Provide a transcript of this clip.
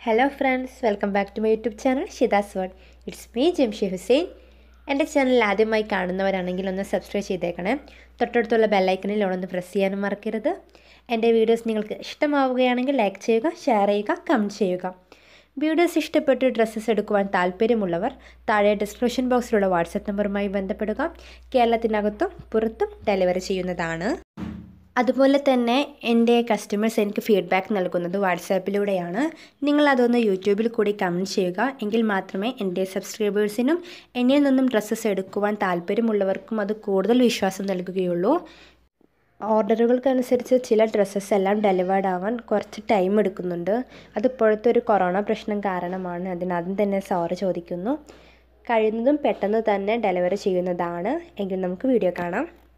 hello friends welcome back to my YouTube channel Shidas world it's me Jamshi Hussain എൻ്റെ channel ആദ്യമായി കാണുന്നവരാണെങ്കിൽ ഒന്ന് സബ്സ്ക്രൈബ് ചെയ്തേക്കണേ തൊട്ടടുത്തുള്ള ബെല്ലൈക്കണിൽ ഒന്ന് പ്രസ് ചെയ്യാനും മറക്കരുത് എൻ്റെ വീഡിയോസ് നിങ്ങൾക്ക് ഇഷ്ടമാവുകയാണെങ്കിൽ ലൈക്ക് ചെയ്യുക ഷെയർ ചെയ്യുക കമൻറ്റ് ചെയ്യുക വീഡിയോസ് ഇഷ്ടപ്പെട്ട് ഡ്രസ്സസ് എടുക്കുവാൻ താല്പര്യമുള്ളവർ താഴെ ഡിസ്ക്രിപ്ഷൻ ബോക്സിലുള്ള വാട്സപ്പ് നമ്പറുമായി ബന്ധപ്പെടുക കേരളത്തിനകത്തും പുറത്തും ഡെലിവറി ചെയ്യുന്നതാണ് അതുപോലെ തന്നെ എൻ്റെ കസ്റ്റമേഴ്സ് എനിക്ക് ഫീഡ്ബാക്ക് നൽകുന്നത് വാട്സാപ്പിലൂടെയാണ് നിങ്ങൾ അതൊന്ന് യൂട്യൂബിൽ കൂടി കമൻറ്റ് ചെയ്യുക എങ്കിൽ മാത്രമേ എൻ്റെ സബ്സ്ക്രൈബേഴ്സിനും എന്നിൽ നിന്നും ഡ്രസ്സസ് എടുക്കുവാൻ താല്പര്യമുള്ളവർക്കും അത് കൂടുതൽ വിശ്വാസം നൽകുകയുള്ളൂ ഓർഡറുകൾക്കനുസരിച്ച് ചില ഡ്രസ്സസ് എല്ലാം ഡെലിവേർഡ് ആവാൻ കുറച്ച് ടൈം എടുക്കുന്നുണ്ട് അത് ഇപ്പോഴത്തെ ഒരു കൊറോണ പ്രശ്നം കാരണമാണ് അതിനാദ്യം തന്നെ സോറി ചോദിക്കുന്നു കഴിയുന്നതും പെട്ടെന്ന് തന്നെ ഡെലിവറി ചെയ്യുന്നതാണ് എങ്കിൽ നമുക്ക് വീഡിയോ കാണാം